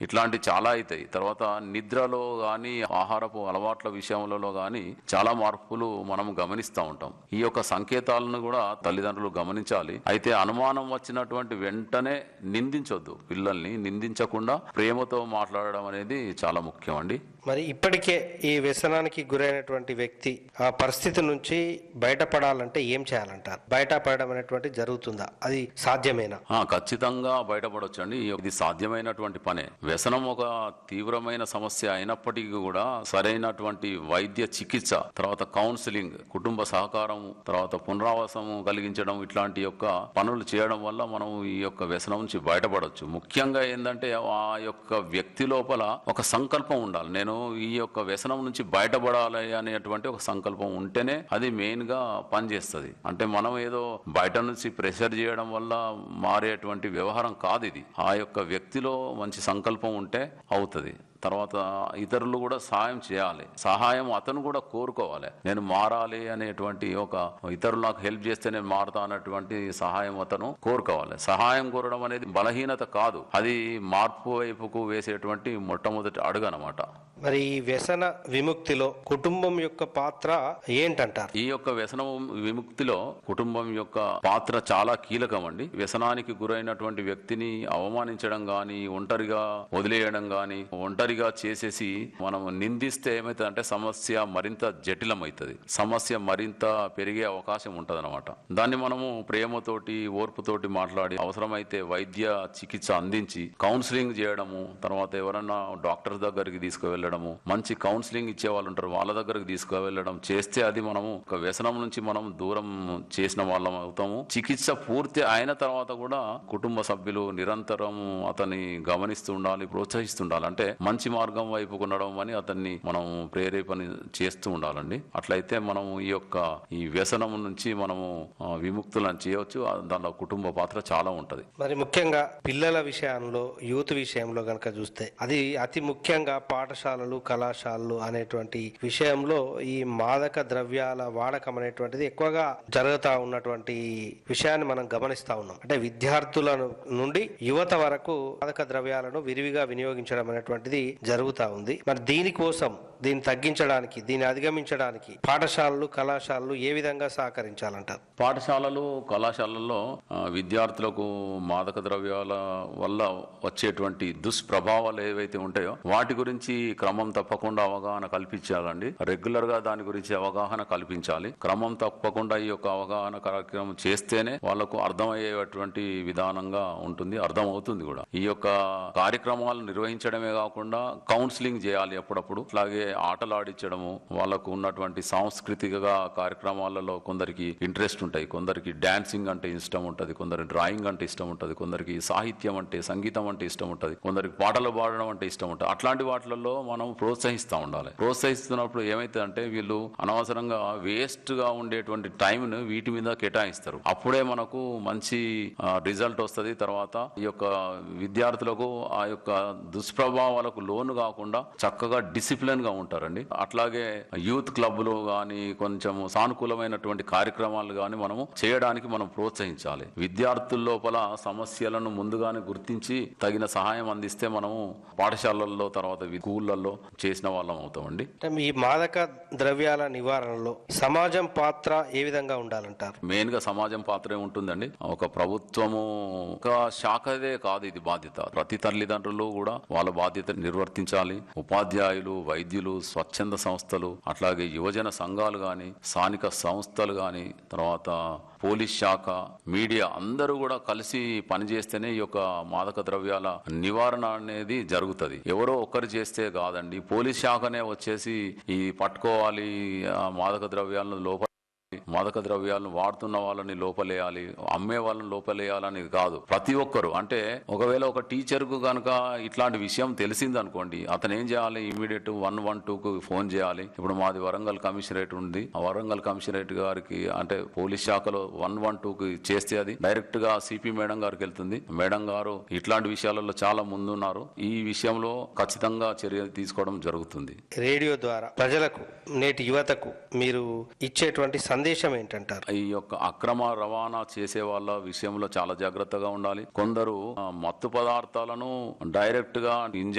ఇట్లాంటి చాలా అవుతాయి తర్వాత నిద్రలో గాని ఆహారపు అలవాట్ల విషయంలో గాని చాలా మార్పులు మనం గమనిస్తూ ఉంటాం ఈ యొక్క సంకేతాలను కూడా తల్లిదండ్రులు గమనించాలి అయితే అనుమానం వచ్చినటువంటి వెంటనే నిందించొద్దు పిల్లల్ని నిందించకుండా ప్రేమతో మాట్లాడడం అనేది చాలా ముఖ్యం అండి మరి ఇప్పటికే ఈ వ్యసనానికి గురైనటువంటి వ్యక్తి ఆ పరిస్థితి నుంచి బయటపడాలంటే ఏం చేయాలంటారు బయటపడడం అనేటువంటి జరుగుతుందా అది సాధ్యమేనా ఆ, ఖచ్చితంగా బయటపడొచ్చు అండి ఇది సాధ్యమైనటువంటి పనే వ్యసనం ఒక తీవ్రమైన సమస్య అయినప్పటికీ కూడా సరైనటువంటి వైద్య చికిత్స తర్వాత కౌన్సిలింగ్ కుటుంబ సహకారం తర్వాత పునరావాసము కలిగించడం ఇట్లాంటి యొక్క పనులు చేయడం వల్ల మనం ఈ యొక్క వ్యసనం నుంచి బయటపడొచ్చు ముఖ్యంగా ఏంటంటే ఆ యొక్క వ్యక్తి లోపల ఒక సంకల్పం ఉండాలి నేను ఈ యొక్క వ్యసనం నుంచి బయటపడాలి అనేటువంటి ఒక సంకల్పం ఉంటేనే అది మెయిన్ గా పనిచేస్తుంది అంటే మనం ఏదో బయట నుంచి ప్రెషర్ చేయడం వల్ల మారేటువంటి వ్యవహారం కాదు ఇది ఆ యొక్క వ్యక్తిలో మంచి సంకల్పం ఉంటే అవుతుంది తర్వాత ఇతరులు కూడా సహాయం చేయాలి సహాయం అతను కూడా కోరుకోవాలి నేను మారాలి అనేటువంటి ఒక ఇతరులు నాకు హెల్ప్ చేస్తే నేను మారుతా అన్నటువంటి సహాయం అతను కోరుకోవాలి సహాయం కోరడం అనేది బలహీనత కాదు అది మార్పు వైపుకు వేసేటువంటి మొట్టమొదటి అడుగు అనమాట మరి ఈ వ్యసన విముక్తిలో కుటుంబం యొక్క పాత్ర ఏంటంటారు ఈ యొక్క వ్యసనం విముక్తిలో కుటుంబం యొక్క పాత్ర చాలా కీలకం అండి వ్యసనానికి గురైనటువంటి వ్యక్తిని అవమానించడం గాని ఒంటరిగా వదిలేయడం గాని ఒంటరిగా చేసేసి మనం నిందిస్తే ఏమైతుందంటే సమస్య మరింత జటిలమవుతుంది సమస్య మరింత పెరిగే అవకాశం ఉంటది దాన్ని మనము ప్రేమతోటి ఓర్పుతోటి మాట్లాడి అవసరమైతే వైద్య చికిత్స అందించి కౌన్సిలింగ్ చేయడము తర్వాత ఎవరన్నా డాక్టర్ దగ్గరికి తీసుకువెళ్ళడము మంచి కౌన్సిలింగ్ ఇచ్చే వాళ్ళు ఉంటారు వాళ్ళ దగ్గరికి తీసుకువెళ్ళడం చేస్తే అది మనము ఒక వ్యసనం నుంచి మనం దూరం చేసిన వాళ్ళం అవుతాము చికిత్స పూర్తి అయిన తర్వాత కూడా కుటుంబ సభ్యులు నిరంతరం అతన్ని గమనిస్తూ ఉండాలి ప్రోత్సహిస్తుండాలి అంటే మంచి మార్గం వైపు ఉండడం అని అతన్ని మనం ప్రేరేపణ చేస్తూ ఉండాలండి అట్లయితే మనం ఈ యొక్క ఈ వ్యసనం నుంచి మనము ఆ, విముక్తులను చేయవచ్చు ఆ, దానిలో కుటుంబ పాత్ర చాలా ఉంటది మరి ముఖ్యంగా పిల్లల విషయంలో యూత్ విషయంలో గనక చూస్తే అది అతి ముఖ్యంగా పాఠశాలలు కళాశాలలు అనేటువంటి విషయంలో ఈ మాదక ద్రవ్యాల వాడకం అనేటువంటిది ఎక్కువగా జరుగుతా ఉన్నటువంటి విషయాన్ని మనం గమనిస్తా ఉన్నాం అంటే విద్యార్థుల నుండి యువత వరకు మాదక ద్రవ్యాలను విరివిగా వినియోగించడం అనేటువంటిది జరుగుతా ఉంది మరి దీనికోసం దీన్ని తగ్గించడానికి దీన్ని అధిగమించడానికి పాఠశాలలు కళాశాలలు ఏ విధంగా సహకరించాలంటారు పాఠశాలలు కళాశాలల్లో ఆ, విద్యార్థులకు మాదక ద్రవ్యాల వల్ల వచ్చేటువంటి దుష్ప్రభావాలు ఏవైతే ఉంటాయో వాటి గురించి క్రమం తప్పకుండా అవగాహన కల్పించాలండి రెగ్యులర్ గా దాని గురించి అవగాహన కల్పించాలి క్రమం తప్పకుండా ఈ యొక్క అవగాహన కార్యక్రమం చేస్తేనే వాళ్ళకు అర్థమయ్యేటువంటి విధానంగా ఉంటుంది అర్థం అవుతుంది కూడా ఈ యొక్క కార్యక్రమాలు నిర్వహించడమే కాకుండా కౌన్సిలింగ్ చేయాలి అప్పుడప్పుడు అలాగే ఆటలు ఆడించడము వాళ్ళకు ఉన్నటువంటి సాంస్కృతిక కార్యక్రమాలలో కొందరికి ఇంట్రెస్ట్ ఉంటాయి కొందరికి డాన్సింగ్ అంటే ఇష్టం ఉంటుంది కొందరికి డ్రాయింగ్ అంటే ఇష్టం ఉంటుంది కొందరికి సాహిత్యం అంటే సంగీతం అంటే ఇష్టం ఉంటుంది కొందరికి పాటలు పాడడం అంటే ఇష్టం ఉంటుంది అట్లాంటి వాటిలలో మనం ప్రోత్సహిస్తూ ఉండాలి ప్రోత్సహిస్తున్నప్పుడు ఏమైతుందంటే వీళ్ళు అనవసరంగా వేస్ట్ గా ఉండేటువంటి టైంను వీటి మీద కేటాయిస్తారు అప్పుడే మనకు మంచి రిజల్ట్ వస్తుంది తర్వాత ఈ యొక్క విద్యార్థులకు ఆ యొక్క దుష్ప్రభావాలకు లోను కాకుండా చక్కగా డిసిప్లిన్ గా ఉంటారండి అట్లాగే యూత్ క్లబ్లు గాని కొంచెం సానుకూలమైనటువంటి కార్యక్రమాలు గాని మనము చేయడానికి మనం ప్రోత్సహించాలి విద్యార్థుల లోపల సమస్యలను ముందుగానే గుర్తించి తగిన సహాయం అందిస్తే మనము పాఠశాలల్లో తర్వాత స్కూళ్ళల్లో చేసిన వాళ్ళం అవుతామండి అంటే ఈ మాదక ద్రవ్యాల నివారణలో సమాజం పాత్ర ఏ విధంగా ఉండాలంటారు మెయిన్ గా సమాజం పాత్రే ఉంటుందండి ఒక ప్రభుత్వము ఒక శాఖదే కాదు ఇది బాధ్యత ప్రతి తల్లిదండ్రులు కూడా వాళ్ళ బాధ్యత నిర్వర్తించాలి ఉపాధ్యాయులు వైద్యులు స్వచ్ఛంద సంస్థలు అట్లాగే యువజన సంఘాలు గాని స్థానిక సంస్థలు గాని తర్వాత పోలీస్ శాఖ మీడియా అందరూ కూడా కలిసి పనిచేస్తేనే ఈ యొక్క మాదక ద్రవ్యాల నివారణ అనేది జరుగుతుంది ఎవరో ఒక్కరు చేస్తే కాదండి పోలీస్ శాఖనే వచ్చేసి ఈ పట్టుకోవాలి ఆ మాదక ద్రవ్యాలను లోపల మాదక ద్రవ్యాలను వాడుతున్న వాళ్ళని లోపలేయాలి అమ్మే వాళ్ళని లోపలేయాలని కాదు ప్రతి ఒక్కరు అంటే ఒకవేళ ఒక టీచర్ కు గనక ఇట్లాంటి విషయం తెలిసింది అనుకోండి అతను ఏం చేయాలి ఇమీడియట్ వన్ వన్ టూ కు ఫోన్ చేయాలి ఇప్పుడు మాది వరంగల్ కమిషనరేట్ ఉంది ఆ వరంగల్ కమిషనరేట్ గారికి అంటే పోలీస్ శాఖలో వన్ వన్ టూ కి చేస్తే అది డైరెక్ట్ గా సిపి మేడం గారికి వెళ్తుంది మేడం గారు ఇట్లాంటి విషయాలలో చాలా ముందున్నారు ఈ విషయంలో ఖచ్చితంగా చర్య తీసుకోవడం జరుగుతుంది రేడియో ద్వారా ప్రజలకు నేటి యువతకు మీరు ఇచ్చేటువంటి సందేశం ఏంటంటారు ఈ యొక్క అక్రమ రవాణా చేసే వాళ్ళ విషయంలో చాలా జాగ్రత్తగా ఉండాలి కొందరు ఆ, మత్తు పదార్థాలను డైరెక్ట్ గా ఇంజ